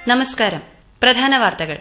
നമസ്കാരം പ്രധാന വാർത്തകൾ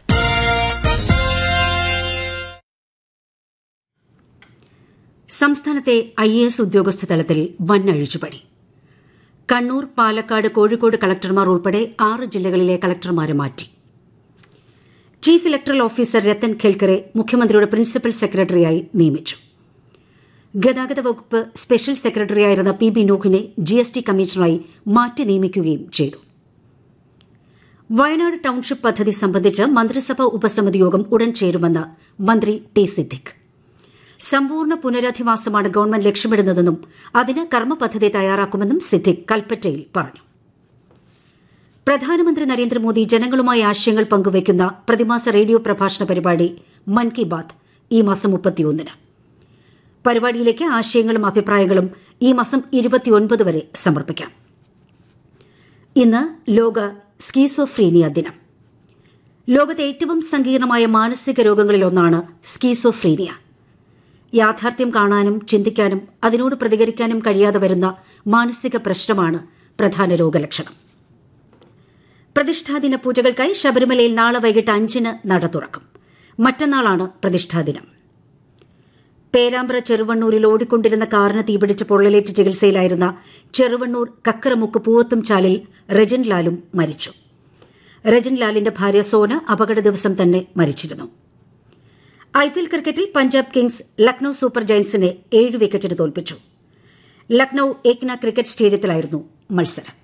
സംസ്ഥാനത്തെ ഐ എ എസ് ഉദ്യോഗസ്ഥ തലത്തിൽ വൻ അഴിച്ചുപണി കണ്ണൂർ പാലക്കാട് കോഴിക്കോട് കളക്ടർമാർ ഉൾപ്പെടെ ആറ് ജില്ലകളിലെ കളക്ടർമാരെ മാറ്റി ചീഫ് ഇലക്ടറൽ ഓഫീസർ രത്തൻ ഖേൽക്കറെ മുഖ്യമന്ത്രിയുടെ പ്രിൻസിപ്പൽ സെക്രട്ടറിയായി നിയമിച്ചു ഗതാഗത വകുപ്പ് സ്പെഷ്യൽ സെക്രട്ടറിയായിരുന്ന പി ബി നൂഹിനെ ജി എസ് ടി കമ്മീഷണറായി മാറ്റി നിയമിക്കുകയും ചെയ്തു വയനാട് ടൌൺഷിപ്പ് പദ്ധതി സംബന്ധിച്ച് മന്ത്രിസഭാ ഉപസമിതി യോഗം ഉടൻ ചേരുമെന്ന് മന്ത്രി ടി സിദ്ദിഖ് സമ്പൂർണ്ണ പുനരധിവാസമാണ് ഗവൺമെന്റ് ലക്ഷ്യമിടുന്നതെന്നും അതിന് കർമ്മ പദ്ധതി തയ്യാറാക്കുമെന്നും സിദ്ദിഖ് കൽപ്പറ്റയിൽ പറഞ്ഞു പ്രധാനമന്ത്രി നരേന്ദ്രമോദി ജനങ്ങളുമായി ആശയങ്ങൾ പങ്കുവയ്ക്കുന്ന പ്രതിമാസ റേഡിയോ പ്രഭാഷണ പരിപാടി മൻ കി ബാത്ത് ഈ മാസം മുപ്പത്തിയൊന്നിന് പരിപാടിയിലേക്ക് ആശയങ്ങളും അഭിപ്രായങ്ങളും ഈ മാസം ഇരുപത്തിയൊൻപത് വരെ സമർപ്പിക്കാം ഇന്ന് ലോക സ്കീസോഫ്രീനിയ ദിനം ലോകത്തെ ഏറ്റവും സങ്കീർണമായ മാനസിക രോഗങ്ങളിലൊന്നാണ് സ്കീസോഫ്രീനിയ യാഥാർത്ഥ്യം കാണാനും ചിന്തിക്കാനും അതിനോട് പ്രതികരിക്കാനും കഴിയാതെ വരുന്ന മാനസിക പ്രശ്നമാണ് പ്രധാന രോഗലക്ഷണം പ്രതിഷ്ഠാദിന പൂജകൾക്കായി ശബരിമലയിൽ നാളെ വൈകിട്ട് അഞ്ചിന് നട തുറക്കും മറ്റന്നാളാണ് പ്രതിഷ്ഠാദിനം പേരാമ്പ്ര ചെറുവണ്ണൂരിൽ ഓടിക്കൊണ്ടിരുന്ന കാറിന് തീപിടിച്ച് പൊള്ളലേറ്റ് ചികിത്സയിലായിരുന്ന ചെറുവണ്ണൂർ കക്കറമുക്ക് പൂവത്തും ചാലിൽ റെജിൻ ലാലും മരിച്ചു റെജിൻ ലാലിന്റെ ഭാര്യ സോന അപകട ദിവസം തന്നെ മരിച്ചിരുന്നു ഐ പി എൽ ക്രിക്കറ്റിൽ പഞ്ചാബ് കിങ്സ് ലക്നൌ സൂപ്പർ ജയന്റ്സിനെ ഏഴ് വിക്കറ്റിന് തോൽപ്പിച്ചു ലക്നൌ ഏക്ന ക്രിക്കറ്റ് സ്റ്റേഡിയത്തിലായിരുന്നു മത്സരം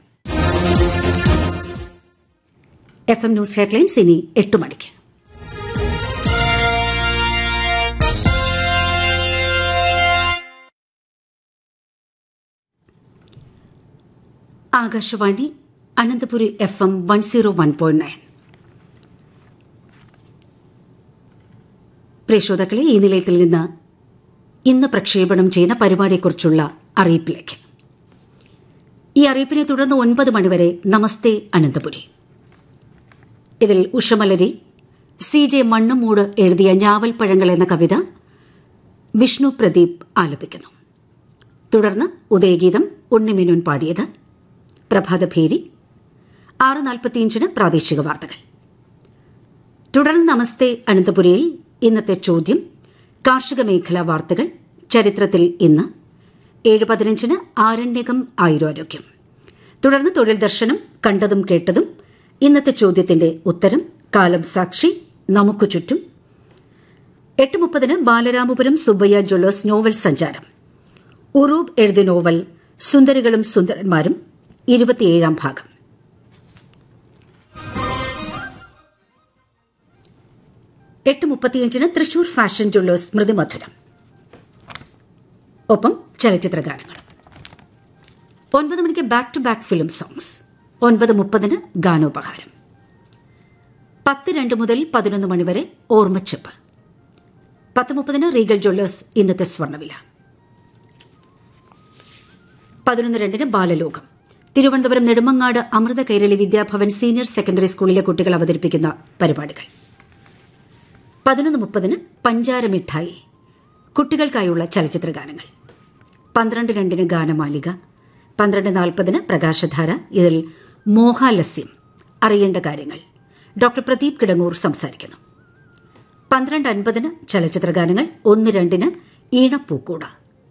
എഫ് എം ന്യൂസ് ഹെഡ്ലൈൻസ് ഇനി എട്ട് മണിക്ക് Akashvani Ananthapuri F M one zero one point nine പ്രിയശ്രോതാക്കളെ ഈ നിലയത്തിൽ നിന്ന് ഇന്ന് പ്രക്ഷേപണം ചെയ്യുന്ന പരിപാടിയെക്കുറിച്ചുള്ള അറിയിപ്പിലേക്ക് ഈ അറിയിപ്പിനെ തുടർന്ന് ഒൻപത് മണിവരെ നമസ്തേ അനന്തപുരി ഇതിൽ ഉഷമലരി സി ജെ മണ്ണുമൂട് എഴുതിയ ഞാവൽപ്പഴങ്ങൾ എന്ന കവിത വിഷ്ണു പ്രദീപ് ആലപിക്കുന്നു തുടർന്ന് ഉദയഗീതം ഉണ്ണിമേനോൻ പാടിയത് പ്രഭാതഭേരി ആറ് നാൽപ്പത്തിയഞ്ചിന് പ്രാദേശിക വാർത്തകൾ തുടർന്ന് നമസ്തേ അനന്തപുരിയിൽ ഇന്നത്തെ ചോദ്യം കാർഷിക മേഖലാ വാർത്തകൾ ചരിത്രത്തിൽ ഇന്ന് ഏഴ് പതിനഞ്ചിന് ആരണ്യകം ആയുരാരോഗ്യം തുടർന്ന് തൊഴിൽ ദർശനം കണ്ടതും കേട്ടതും ഇന്നത്തെ ചോദ്യത്തിന്റെ ഉത്തരം കാലം സാക്ഷി നമുക്ക് ചുറ്റും എട്ട് മുപ്പതിന് ബാലരാമപുരം സുബ്ബയ്യ ജ്വല്ലേഴ്സ് നോവൽ സഞ്ചാരം ഉറൂബ് എഴുതിയ നോവൽ സുന്ദരികളും സുന്ദരന്മാരും ഇരുപത്തിയേഴാം ഭാഗം എട്ട് മുപ്പത്തിയഞ്ചിന് തൃശൂർ ഫാഷൻ ജ്വല്ലേഴ്സ് സ്മൃതിമധുരം ഒപ്പം ചലച്ചിത്ര ഗാനങ്ങൾ ഒൻപത് മണിക്ക് back to back film songs ഒൻപത് മുപ്പതിന് ഗാനോപഹാരം പത്ത് രണ്ട് മുതൽ പതിനൊന്ന് മണിവരെ ഓർമ്മച്ചെപ്പ് പത്ത് മുപ്പതിന് റീഗൽ ജ്വല്ലേഴ്സ് ഇന്നത്തെ സ്വർണ്ണവില പതിനൊന്ന് രണ്ടിന് ബാലലോകം തിരുവനന്തപുരം നെടുമങ്ങാട് അമൃത കൈരളി വിദ്യാഭവൻ സീനിയർ സെക്കൻഡറി സ്കൂളിലെ കുട്ടികൾ അവതരിപ്പിക്കുന്ന പരിപാടികൾ പതിനൊന്ന് മുപ്പതിന് പഞ്ചാര മിഠായി കുട്ടികൾക്കായുള്ള ചലച്ചിത്ര ഗാനങ്ങൾ പന്ത്രണ്ട് രണ്ടിന് ഗാനമാലിക പന്ത്രണ്ട് നാൽപ്പതിന് പ്രകാശധാര ഇതിൽ മോഹാലസ്യം അറിയേണ്ട കാര്യങ്ങൾ ഡോക്ടർ പ്രദീപ് കിടങ്ങൂർ സംസാരിക്കുന്നു പന്ത്രണ്ട് അൻപതിന് ചലച്ചിത്ര ഗാനങ്ങൾ ഒന്ന് രണ്ടിന് ഈണപ്പൂക്കൂട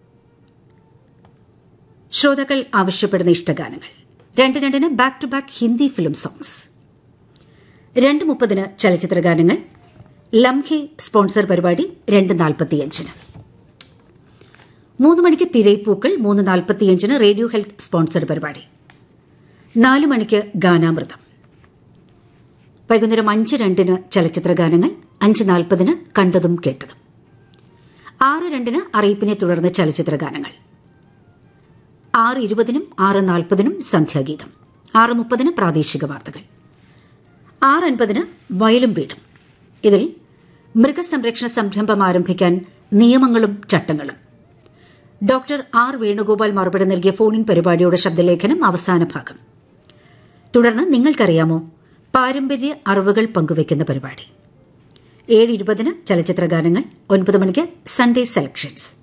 ശ്രോതാക്കൾ ആവശ്യപ്പെടുന്ന ഇഷ്ടഗാനങ്ങൾ രണ്ട് രണ്ടിന് back to back Hindi film songs രണ്ട് മുപ്പതിന് ചലച്ചിത്ര ഗാനങ്ങൾ ലംഹെ സ്പോൺസർ പരിപാടി രണ്ട് നാൽപ്പത്തിയഞ്ചിന് മൂന്ന് മണിക്ക് തിരൈപ്പൂക്കൾ മൂന്ന് നാൽപ്പത്തിയഞ്ചിന് റേഡിയോ ഹെൽത്ത് സ്പോൺസർ പരിപാടി നാല് മണിക്ക് ഗാനാമൃതം വൈകുന്നേരം അഞ്ച് രണ്ടിന് ചലച്ചിത്ര ഗാനങ്ങൾ അഞ്ച് നാൽപ്പതിന് കണ്ടതും കേട്ടതും ആറ് രണ്ടിന് അറിയിപ്പിനെ തുടർന്ന് ചലച്ചിത്ര ഗാനങ്ങൾ ആറ് ഇരുപതിനും ആറ് നാൽപ്പതിനും സന്ധ്യാഗീതം ആറ് മുപ്പതിന് പ്രാദേശിക വാർത്തകൾ ആറ് അൻപതിന് വയലും വീടും ഇതിൽ മൃഗസംരക്ഷണ സംരംഭം ആരംഭിക്കാൻ നിയമങ്ങളും ചട്ടങ്ങളും ഡോക്ടർ ആർ വേണുഗോപാൽ മറുപടി നൽകിയ ഫോണിൻ പരിപാടിയുടെ ശബ്ദലേഖനം അവസാന ഭാഗം തുടർന്ന് നിങ്ങൾക്കറിയാമോ പാരമ്പര്യ അറിവുകൾ പങ്കുവയ്ക്കുന്ന പരിപാടി ഏഴ് ഇരുപതിന് ചലച്ചിത്ര ഗാനങ്ങൾ ഒൻപത് മണിക്ക് സൺഡേ സെലക്ഷൻസ്